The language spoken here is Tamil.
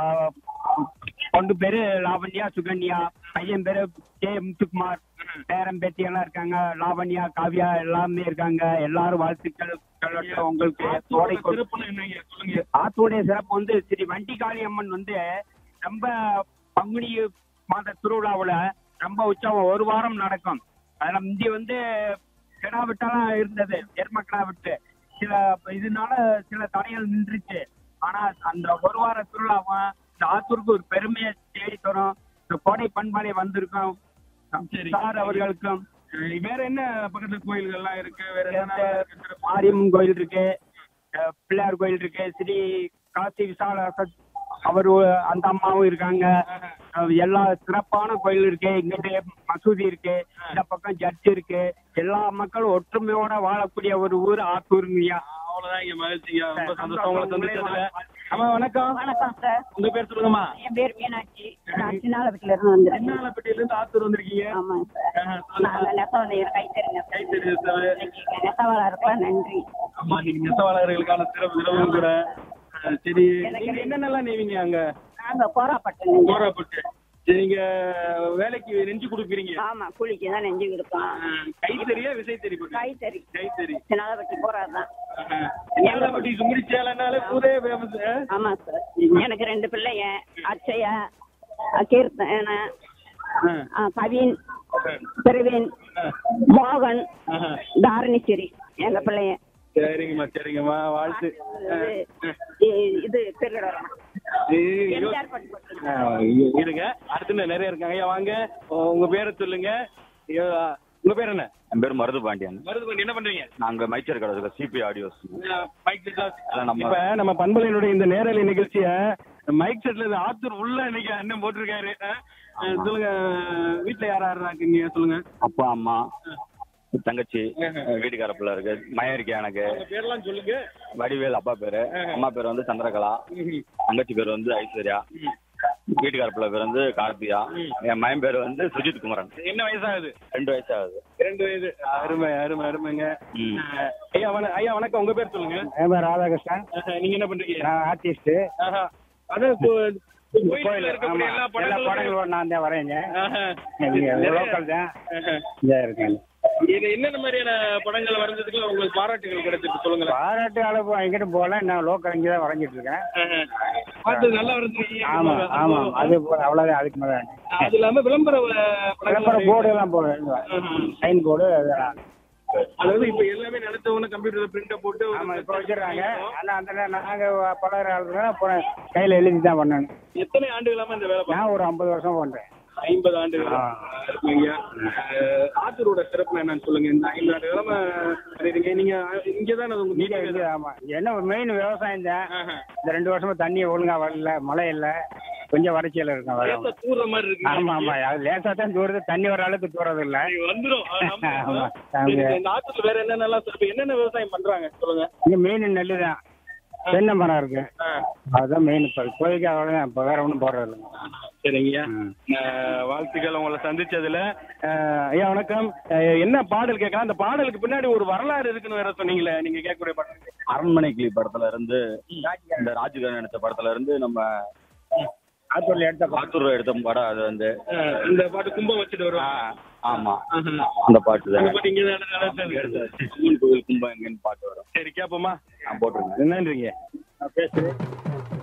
ஆஹ், பொண்ணு பேரு லாவண்யா சுகன்யா பையன் பேரு கே முத்துக்குமார் பேரன் பேத்தி எல்லாம் இருக்காங்க லாவண்யா காவ்யா எல்லாமே இருக்காங்க எல்லாரும் வாழ்த்துக்கள் சொல்லட்டும் உங்களுக்கு கோடை கொ- சிறப்புன்னு என்னங்க சொல்லுங்க ஆத்தோடைய சிறப்பு வந்து ஸ்ரீ வண்டிகாளி அம்மன் வந்து ரொம்ப பங்குனி மாத திருவிழாவுல ரொம்ப உற்சவம் ஒரு வாரம் நடக்கும் அதுல முந்தி வந்து கிடா விட்டெல்லாம் இருந்தது எரும கிடா விட்டு சில இதனால சில தடைகள் நின்றுச்சு ஆனா அந்த ஒரு வார திருவிழாவும் இந்த ஆத்தூருக்கு ஒரு பெருமையை தேடி தரும் இந்த கோடை பண்பாடை வந்திருக்கோம் சரி. சார் அவர்களுக்கும் அஹ் வேற என்ன பக்கத்துல கோயில்கள்லாம் இருக்கு வேற என்ன இருக்கு சிறப்பு? மாரியம்மன் கோயில் இருக்கு அஹ் பிள்ளையார் கோயில் இருக்கு ஸ்ரீ காசி விசால சத் அவர் அந்த அம்மாவும் இருக்காங்க அஹ் எல்லா சிறப்பான கோயில் இருக்கு இங்கிட்ட மசூதி இருக்கு இந்த பக்கம் ஜட்ஜ் இருக்கு எல்லா மக்களும் ஒற்றுமையோட வாழக்கூடிய ஒரு ஊர் ஆத்தூருங்கய்யா அவ்வளவுதான் இங்க மகிழ்ச்சிங்க ரொம்ப சந்தோஷம் உங்களை சந்திச்சதுல அம்மா வணக்கம் வணக்கம் சார் உங்க பேர் சொல்லுங்கம்மா என் பேர் மீனாட்சி நான் சின்னாலப்பட்டில இருந்து வந்திருக்கேன் சின்னாலப்பட்டியில இருந்து ஆத்தூர் வந்திருக்கீங்க ஆமாங்க சார் ஆஹா, சொல்லுங்க. நாங்க நெசவாளையர் கைத்தறிங்க கை தெரியுது சார். நெசவாளருக்குலாம் நன்றி ஆமா நீங்க நெசவாளர்களுக்கான சிறப்பு தினமும் கூட அஹ் சரி நீங்க என்னென்னலாம் நெய்வீங்க அங்க நாங்க கோராப்பட்டு கோராப்பட்டு சரி, நீங்க வேலைக்கு நெஞ்சு கொடுக்குறீங்க ஆமா கூலிக்கு தான் நெஞ்சு கொடுப்போம் அஹ் கைத்தறியா விசைத்தறி போட்டு கைத்தறி கைத்தறி சின்னாலப்பட்டி போறாரு தான் ஏழப்பட்டி சுங்குடி சேலனாலே பூரே ஃபேமஸ் ஆமா சார் எனக்கு ரெண்டு பிள்ளைங்க அச்சயா கீர்த்தன ஆ, கவின் பிரவீன் மோகன் தாரணிஸ்வரி எங்க பிள்ளைங்க சரிங்கம்மா சரிங்கம்மா வாழ்த்து இது- இது திருவிழா ஐயோ. எம்ஜிஆர் பட்டு போட்டு ஆ, இருங்க அடுத்து இன்னும் நிறைய இருக்காங்க ஐயா வாங்க உங்க பேரை சொல்லுங்க ஐயோ, உங்க பேர் என்ன என் பேர் மருது பாண்டியன் மருது பண்ணி என்ன பண்றீங்க நாங்க மைச்சர் கடை இருக்கோம் சிபி ஆடியோஸ் மைக் செட் அதான் நம்ம- இப்ப நம்ம பண்பலையினுடைய இந்த நேரலை நிகழ்ச்சிய மைக் செட்ல இருந்து ஆத்தூர் உள்ள இன்னைக்கு அண்ணன் போட்டிருக்காரு ஆ, ஆ, சொல்லுங்க வீட்டுல யார் யாரா இருக்கீங்க சொல்லுங்க அப்பா அம்மா தங்கச்சி வீட்டுக்கார பிள்ளை இருக்கு மயம் இருக்கு எனக்கு உங்க பேர்லாம் சொல்லுங்க வடிவேல் அப்பா பேரு அம்மா பேர் வந்து சந்திரகலா தங்கச்சி பேர் வந்து ஐஸ்வர்யா வீட்டுக்கார பிள்ளை பேர் வந்து கார்த்தியா என் மயம் பேர் வந்து சுஜித் குமரன் என்ன வயசாகுது ரெண்டு வயசு ஆகுது ரெண்டு வயது அருமை அருமை அருமைங்க ம். ஆ, ஐயா வண- ஐயா வணக்கம் உங்க பேர் சொல்லுங்க என் பேர் ராதாகிருஷ்ணன் ஆஹா, நீங்க என்ன பண்றீங்க நான் ஆர்டிஸ்ட் ஆஹா. அதான் கோ- கோயில்ல இருக்கக்கூடிய எல்லா எல்லா படங்களும் படங்களும் நான் தான் வரைஞ்சேங்க ஆஹா. லோக்கல் தான் ஆஹா. இதாக இருக்கேன் இது என்னென்ன மாதிரியான படங்கள் வரைஞ்சதுக்கு உங்களுக்கு பாராட்டுகள் கிடைச்சிருக்கு சொல்லுங்களேன் பாராட்டு அளவு எங்கிட்ட போகல நான் லோக்கல் இங்கே தான் வரைஞ்சிட்டு இருக்கேன் ஆஹா. பார்த்து நல்லா வரைஞ்சிருக்கீங்க ஆமா ஆமாம் அது போல அவ்வளோதான் அதுக்கு மேலே அது இல்லாம விளம்பர அஹ், படங்கள் விளம்பர போர்டு எல்லாம் போடுறேன் சைன் போர்டு அதெல்லாம் அதாவது இப்ப எல்லாமே நினைச்சவன கம்ப்யூட்டர்ல பிரிண்ட போட்டு ஒரு ஆமாம் இப்போ வச்சிடுறாங்க ஆனால் அந்த நாங்கள் பழகிற ஆளுங்க அப்புறம் கையில் எழுதி தான் பண்ணணும் எத்தனை ஆண்டுகளாம இந்த வேலை பார்க்கறீங்க? நான் ஒரு ஐம்பது வருஷம் பண்ணுறேன் ஐம்பது ஆண்டுகள் ஆ. இருக்கீங்க அஹ், ஆத்தூரோட சிறப்பு என்னன்னு சொல்லுங்க இந்த ஐம்பது ஆண்டு காலமா பண்ணிருக்கீங்க நீங்க இங்கதான் உங்க இங்கே வீட்டுக்கு இங்கே ஆமாம் என்ன மெயின் விவசாயம் தான் ஆஹா. இந்த ரெண்டு வருஷமா தண்ணி ஒழுங்கா வரல மழை இல்லை கொஞ்சம் வறட்சியில் இருக்கும் வரும் லேசா தூர்ற மாதிரி இருக்கு ஆமா ஆமா அது லேசா தான் தூருது தண்ணி வர அளவுக்கு தூறது இல்ல வந்துரும் அது நம்புறோம். ஆமா. சரி, இந்த ஆத்தூர்ல வேற என்னென்னலாம் சிறப்பு என்னென்ன விவசாயம் பண்றாங்க சொல்லுங்க இங்க மெயின் நெல்லு தான் தென்னை மரம் இருக்கு ஆ. அதுதான் மெயின் இப்போ இப்போதைக்கு அவ்வளோதான் இப்போ வேற ஒன்றும் போடுறது இல்லை சரிங்கய்யா ம். அஹ், வாழ்த்துக்கள் உங்களை சந்திச்சதுல அஹ், ஐயா வணக்கம் அஹ், என்ன பாடல் கேட்கலாம் அந்த பாடலுக்கு பின்னாடி ஒரு வரலாறு இருக்குன்னு வேற சொன்னீங்களே நீங்க கேட்கக்கூடிய பாடல் அரண்மனை கிளி படத்துல இருந்து இந்த ராஜுகாரன் எடுத்த படத்துல இருந்து நம்ம ஆத்தூர்ல எடுத்த பா- ஆத்தூர் எடுத்த படம் அது வந்து அஹ், இந்த பாட்டு கும்பம் வச்சுட்டு ஆ, வருவோம் ஆமா அந்த பாட்டு அந்த தான் பாட்டு இங்க தான் நடந்தது. அம்மன் கோவில் கும்பம் எங்கன்னு பாட்டு வரும் சரி கேப்போமா நான் போட்டிருக்கேன் நன்றிங்க பேசு